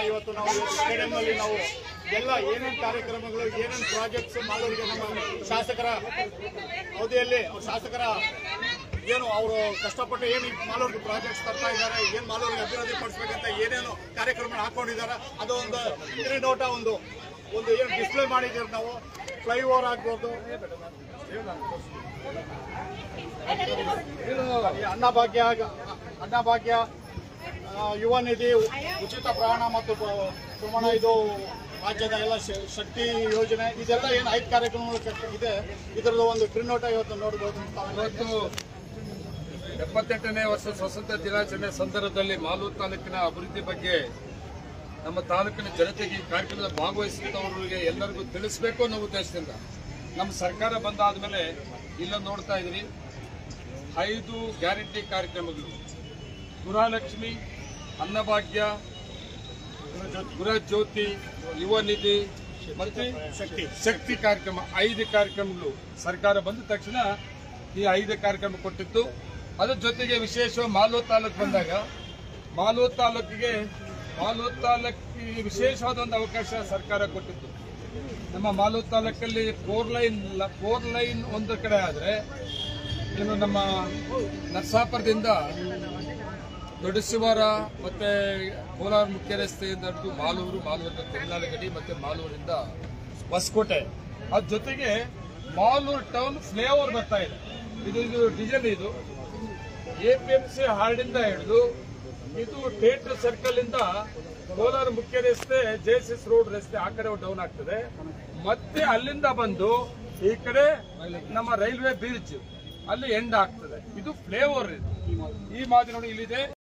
ಇವತ್ತು ನಾವು ಸ್ಟೇಡಿಯಂನಲ್ಲಿ ನಾವು ಎಲ್ಲ ಏನೇನು ಕಾರ್ಯಕ್ರಮಗಳು ಏನೇನು ಪ್ರಾಜೆಕ್ಟ್ಸ್ ಮಾಡೋರಿಗೆ ನಮ್ಮ ಶಾಸಕರ ಅವಧಿಯಲ್ಲಿ ಅವ್ರ ಶಾಸಕರ ಏನು ಅವರು ಕಷ್ಟಪಟ್ಟು ಏನು ಮಾಲೂರಿಗೆ ಪ್ರಾಜೆಕ್ಟ್ಸ್ ತರ್ತಾ ಇದ್ದಾರೆ ಏನು ಮಾಲೂರಿಗೆ ಅಭಿವೃದ್ಧಿ ಪಡಿಸ್ಬೇಕಂತ ಏನೇನು ಕಾರ್ಯಕ್ರಮ ಹಾಕೊಂಡಿದ್ದಾರೆ ಅದು ಒಂದು ನೋಟ ಒಂದು ಒಂದು ಏನು ಡಿಸ್ಪ್ಲೇ ಮಾಡಿದ್ದೀವಿ ನಾವು ಫ್ಲೈಓವರ್ ಆಗ್ಬೋದು ಈ ಅನ್ನಭಾಗ್ಯ ಅನ್ನಭಾಗ್ಯ ಆ, ಯುವ ನಿಧಿ ಉಚಿತ ಪ್ರಯಾಣ ಮತ್ತು ಬ- ಪ್ರಮಾಣ ಇದು ರಾಜ್ಯದ ಎಲ್ಲ ಶ- ಶಕ್ತಿ ಯೋಜನೆ ಇದೆಲ್ಲ ಏನು ಐದು ಕಾರ್ಯಕ್ರಮಗಳು ಕ- ಇದೆ ಇದರದ್ದು ಒಂದು ಕ್ರಿನ್ನೋಟ ಇವತ್ತು ನೋಡ್ಬೋದು ಇವತ್ತು ಎಪ್ಪತ್ತೆಂಟನೇ ವರ್ಷ ಸ್ವಾತಂತ್ರ್ಯ ದಿನಾಚರಣೆ ಸಂದರ್ಭದಲ್ಲಿ ಮಾಲೂರು ತಾಲೂಕಿನ ಅಭಿವೃದ್ಧಿ ಬಗ್ಗೆ ನಮ್ಮ ತಾಲೂಕಿನ ಜನತೆಗೆ ಈ ಕಾರ್ಯಕ್ರಮದ ಭಾಗವಹಿಸಿದವರಿಗೆ ಎಲ್ಲರಿಗೂ ತಿಳಿಸಬೇಕು ಅನ್ನೋ ಉದ್ದೇಶದಿಂದ ನಮ್ಮ ಸರ್ಕಾರ ಬಂದಾದ್ಮೇಲೆ ಇಲ್ಲ ನೋಡ್ತಾ ಇದ್ರಿ ಐದು ಗ್ಯಾರಂಟಿ ಕಾರ್ಯಕ್ರಮಗಳು ಗೃಹಲಕ್ಷ್ಮಿ ಅನ್ನಭಾಗ್ಯ ಗೃಹ ಜ್ಯೋತಿ ಯುವ ನಿಧಿ ಮತ್ತೆ ಶಕ್ತಿ ಶಕ್ತಿ ಕಾರ್ಯಕ್ರಮ ಐದು ಕಾರ್ಯಕ್ರಮಗಳು ಸರ್ಕಾರ ಬಂದ ತಕ್ಷಣ ಈ ಐದು ಕಾರ್ಯಕ್ರಮ ಕೊಟ್ಟಿತ್ತು ಅದ್ರ ಜೊತೆಗೆ ವಿಶೇಷ ಮಾಲೂರು ತಾಲೂಕು ಬಂದಾಗ ಮಾಲೂರು ತಾಲೂಕಿಗೆ ಮಾಲೂರು ತಾಲೂಕಿಗೆ ವಿಶೇಷವಾದ ಒಂದು ಅವಕಾಶ ಸರ್ಕಾರ ಕೊಟ್ಟಿತ್ತು ನಮ್ಮ ಮಾಲೂರು ತಾಲೂಕಲ್ಲಿ ಫೋರ್ ಲೈನ್ ಫೋರ್ ಲೈನ್ ಒಂದು ಕಡೆ ಆದರೆ ಇನ್ನು ನಮ್ಮ ನರಸಾಪುರದಿಂದ ದೊಡ್ಡಶಿವಾರ ಮತ್ತೆ ಕೋಲಾರ ಮುಖ್ಯ ರಸ್ತೆಯಿಂದ ಹಿಡಿದು ಮಾಲೂರು ಮಾಲೂರಿಂದ ತಿರುನಾಳಗಡಿ ಮತ್ತೆ ಮಾಲೂರಿಂದ ಹೊಸಕೋಟೆ ಅದ್ರ ಜೊತೆಗೆ ಮಾಲೂರು ಟೌನ್ ಫ್ಲೇವರ್ ಬರ್ತಾ ಇದೆ ಇದು ಇದು ಡೀಸೆಲ್ ಇದು ಎಪಿಎಂಸಿ ಹಾರ್ಡಿಂದ ಹಿಡಿದು ಇದು ಥಿಯೇಟರ್ ಸರ್ಕಲ್ ಇಂದ ಕೋಲಾರ ಮುಖ್ಯ ರಸ್ತೆ ಜೆಎಸ್ಎಸ್ ರೋಡ್ ರಸ್ತೆ ಆ ಕಡೆ ಡೌನ್ ಆಗ್ತದೆ ಮತ್ತೆ ಅಲ್ಲಿಂದ ಬಂದು ಈ ಕಡೆ ನಮ್ಮ ರೈಲ್ವೆ ಬ್ರಿಡ್ಜ್ ಅಲ್ಲಿ ಎಂಡ್ ಆಗ್ತದೆ ಇದು ಫ್ಲೇವರ್ ಇದು ಈ ಮಾದರಿ ನೋಡಿ ಇಲ್ಲಿದೆ